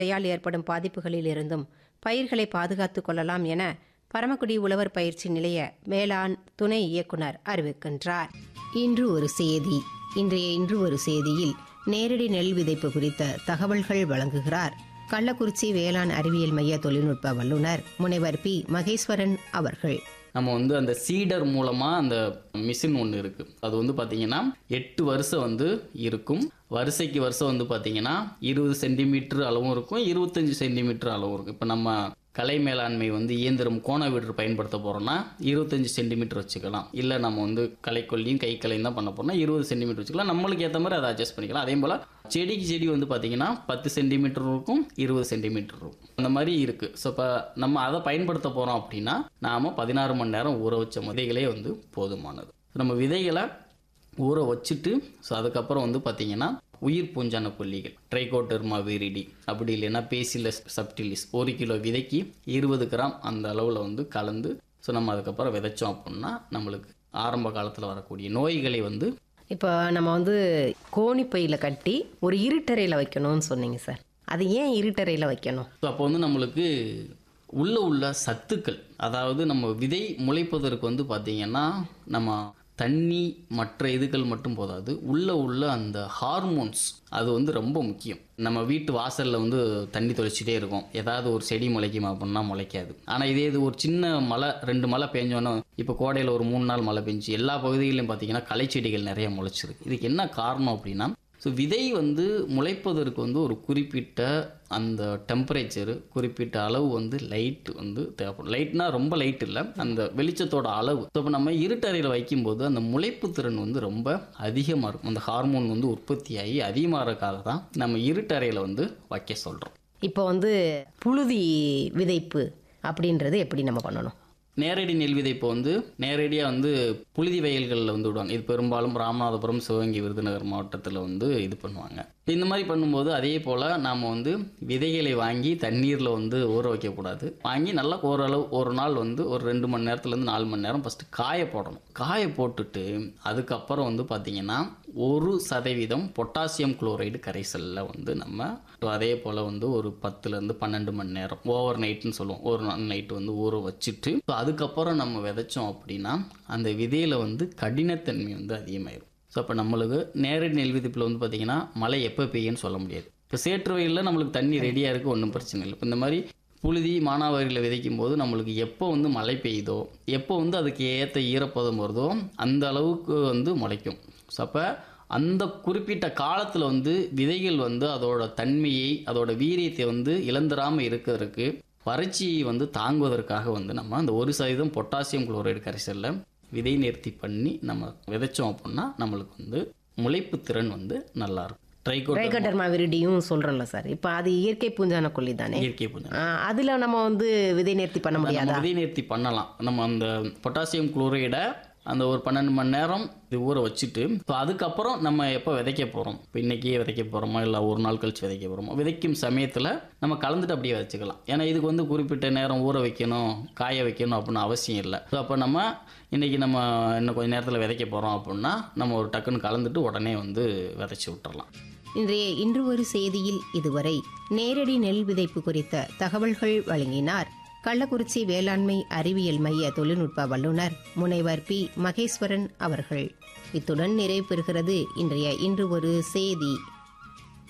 மழையால் ஏற்படும் பாதிப்புகளில் இருந்தும் பயிர்களை பாதுகாத்துக் கொள்ளலாம் என பரமக்குடி உழவர் பயிற்சி நிலைய வேளாண் துணை இயக்குனர் அறிவிக்கின்றார் இன்று ஒரு செய்தி இன்றைய இன்று ஒரு செய்தியில் நேரடி நெல் விதைப்பு குறித்த தகவல்கள் வழங்குகிறார் கள்ளக்குறிச்சி வேளாண் அறிவியல் மைய தொழில்நுட்ப வல்லுநர் முனைவர் பி மகேஸ்வரன் அவர்கள் நம்ம வந்து அந்த சீடர் மூலமாக அந்த மிஷின் ஒன்று இருக்குது அது வந்து பார்த்தீங்கன்னா எட்டு வருஷம் வந்து இருக்கும் வரிசைக்கு வருஷம் வந்து பார்த்தீங்கன்னா இருபது சென்டிமீட்டர் அளவும் இருக்கும் இருபத்தஞ்சி சென்டிமீட்டர் அளவும் இருக்கும் இப்போ நம்ம கலை மேலாண்மை வந்து இயந்திரம் கோண வீடு பயன்படுத்த போகிறோம்னா இருபத்தஞ்சி சென்டிமீட்டர் வச்சுக்கலாம் இல்லை நம்ம வந்து களைக்கொல்லியும் கை கலையும் தான் பண்ண போறோம்னா இருபது சென்டிமீட்டர் வச்சுக்கலாம் நம்மளுக்கு ஏற்ற மாதிரி அதை அட்ஜஸ்ட் பண்ணிக்கலாம் அதே போல் செடிக்கு செடி வந்து பார்த்தீங்கன்னா பத்து சென்டிமீட்டர் இருக்கும் இருபது சென்டிமீட்டர் இருக்கும் அந்த மாதிரி இருக்குது ஸோ இப்போ நம்ம அதை பயன்படுத்த போகிறோம் அப்படின்னா நாம் பதினாறு மணி நேரம் ஊற வச்ச விதைகளே வந்து போதுமானது நம்ம விதைகளை ஊற வச்சுட்டு ஸோ அதுக்கப்புறம் வந்து பார்த்தீங்கன்னா உயிர் பூஞ்சான கொல்லிகள் ட்ரைகோட்டர்மா விரிடி அப்படி இல்லைன்னா பேசிலஸ் சப்டிலிஸ் ஒரு கிலோ விதைக்கு இருபது கிராம் அந்த அளவில் வந்து கலந்து ஸோ நம்ம அதுக்கப்புறம் விதைச்சோம் அப்படின்னா நம்மளுக்கு ஆரம்ப காலத்தில் வரக்கூடிய நோய்களை வந்து இப்போ நம்ம வந்து கோணிப்பையில் கட்டி ஒரு இருட்டறையில் வைக்கணும்னு சொன்னீங்க சார் அது ஏன் இருட்டறையில் வைக்கணும் ஸோ அப்போ வந்து நம்மளுக்கு உள்ள உள்ள சத்துக்கள் அதாவது நம்ம விதை முளைப்பதற்கு வந்து பார்த்திங்கன்னா நம்ம தண்ணி மற்ற இதுகள் மட்டும் போதாது உள்ள உள்ள அந்த ஹார்மோன்ஸ் அது வந்து ரொம்ப முக்கியம் நம்ம வீட்டு வாசலில் வந்து தண்ணி தொளிச்சிட்டே இருக்கும் ஏதாவது ஒரு செடி முளைக்குமா அப்படின்னா முளைக்காது ஆனால் இதே இது ஒரு சின்ன மழை ரெண்டு மழை பெஞ்சோன்னா இப்போ கோடையில் ஒரு மூணு நாள் மழை பெஞ்சு எல்லா பகுதிகளிலும் பார்த்தீங்கன்னா களைச்செடிகள் நிறைய முளைச்சிருக்கு இதுக்கு என்ன காரணம் அப்படின்னா ஸோ விதை வந்து முளைப்பதற்கு வந்து ஒரு குறிப்பிட்ட அந்த டெம்பரேச்சரு குறிப்பிட்ட அளவு வந்து லைட் வந்து தேவைப்படும் லைட்னா ரொம்ப லைட் இல்லை அந்த வெளிச்சத்தோட அளவு ஸோ இப்போ நம்ம இருட்டறையில் வைக்கும்போது அந்த முளைப்பு திறன் வந்து ரொம்ப அதிகமாக இருக்கும் அந்த ஹார்மோன் வந்து உற்பத்தியாகி அதிகமாகறதுக்காக தான் நம்ம இருட்டறையில் வந்து வைக்க சொல்கிறோம் இப்போ வந்து புழுதி விதைப்பு அப்படின்றது எப்படி நம்ம பண்ணணும் நேரடி நெல் விதைப்பு வந்து நேரடியாக வந்து புழுதி வயல்களில் வந்து விடுவாங்க இது பெரும்பாலும் ராமநாதபுரம் சிவகங்கை விருதுநகர் மாவட்டத்தில் வந்து இது பண்ணுவாங்க இந்த மாதிரி பண்ணும்போது அதே போல் நாம் வந்து விதைகளை வாங்கி தண்ணீரில் வந்து ஊற வைக்கக்கூடாது வாங்கி நல்லா ஓரளவு ஒரு நாள் வந்து ஒரு ரெண்டு மணி நேரத்துலேருந்து நாலு மணி நேரம் ஃபஸ்ட்டு காய போடணும் காய போட்டுட்டு அதுக்கப்புறம் வந்து பார்த்திங்கன்னா ஒரு சதவீதம் பொட்டாசியம் குளோரைடு கரைசலில் வந்து நம்ம அதே போல் வந்து ஒரு பத்துலேருந்து பன்னெண்டு மணி நேரம் ஓவர் நைட்னு சொல்லுவோம் ஒரு நாள் நைட்டு வந்து ஊற வச்சுட்டு ஸோ அதுக்கப்புறம் நம்ம விதைச்சோம் அப்படின்னா அந்த விதையில் வந்து கடினத்தன்மை வந்து அதிகமாயிரும் ஸோ அப்போ நம்மளுக்கு நேரடி நெல் விதிப்பில் வந்து பார்த்திங்கன்னா மழை எப்போ பெய்யும்னு சொல்ல முடியாது இப்போ சேற்று வயலில் நம்மளுக்கு தண்ணி ரெடியாக இருக்குது ஒன்றும் பிரச்சனை இல்லை இப்போ இந்த மாதிரி புழுதி மானாவாரியில் விதைக்கும் போது நம்மளுக்கு எப்போ வந்து மழை பெய்யுதோ எப்போ வந்து அதுக்கு ஏற்ற ஈரப்பதம் வருதோ அந்த அளவுக்கு வந்து முளைக்கும் ஸோ அப்போ அந்த குறிப்பிட்ட காலத்தில் வந்து விதைகள் வந்து அதோட தன்மையை அதோட வீரியத்தை வந்து இழந்துடாமல் இருக்கிறதுக்கு வறட்சியை வந்து தாங்குவதற்காக வந்து நம்ம அந்த ஒரு சதவீதம் பொட்டாசியம் குளோரைடு கரைசலில் விதை நேர்த்தி பண்ணி நம்ம விதைச்சோம் அப்படின்னா நம்மளுக்கு வந்து முளைப்பு திறன் வந்து நல்லா இருக்கும் ட்ரைகோட் ட்ரைகோடர்மா விரிடியும் சொல்கிறோம்ல சார் இப்போ அது இயற்கை பூஞ்சான கொல்லி தானே இயற்கை பூஞ்சை அதில் நம்ம வந்து விதை நேர்த்தி பண்ண முடியாதா நம்ம விதை நேர்த்தி பண்ணலாம் நம்ம அந்த பொட்டாசியம் குளோரைடை அந்த ஒரு பன்னெண்டு மணி நேரம் இது ஊற வச்சுட்டு இப்போ அதுக்கப்புறம் நம்ம எப்போ விதைக்க போகிறோம் இப்போ இன்றைக்கே விதைக்க போகிறோமோ இல்லை ஒரு நாள் கழிச்சு விதைக்க போகிறோமோ விதைக்கும் சமயத்தில் நம்ம கலந்துட்டு அப்படியே வச்சுக்கலாம் ஏன்னா இதுக்கு வந்து குறிப்பிட்ட நேரம் ஊற வைக்கணும் காய வைக்கணும் அப்படின்னு அவசியம் இல்லை ஸோ அப்போ நம்ம இன்றைக்கி நம்ம இன்னும் கொஞ்சம் நேரத்தில் விதைக்க போகிறோம் அப்படின்னா நம்ம ஒரு டக்குன்னு கலந்துட்டு உடனே வந்து விதைச்சி விட்டுறலாம் இன்றைய இன்று ஒரு செய்தியில் இதுவரை நேரடி நெல் விதைப்பு குறித்த தகவல்கள் வழங்கினார் கள்ளக்குறிச்சி வேளாண்மை அறிவியல் மைய தொழில்நுட்ப வல்லுநர் முனைவர் பி மகேஸ்வரன் அவர்கள் இத்துடன் நிறைவு பெறுகிறது இன்றைய இன்று ஒரு செய்தி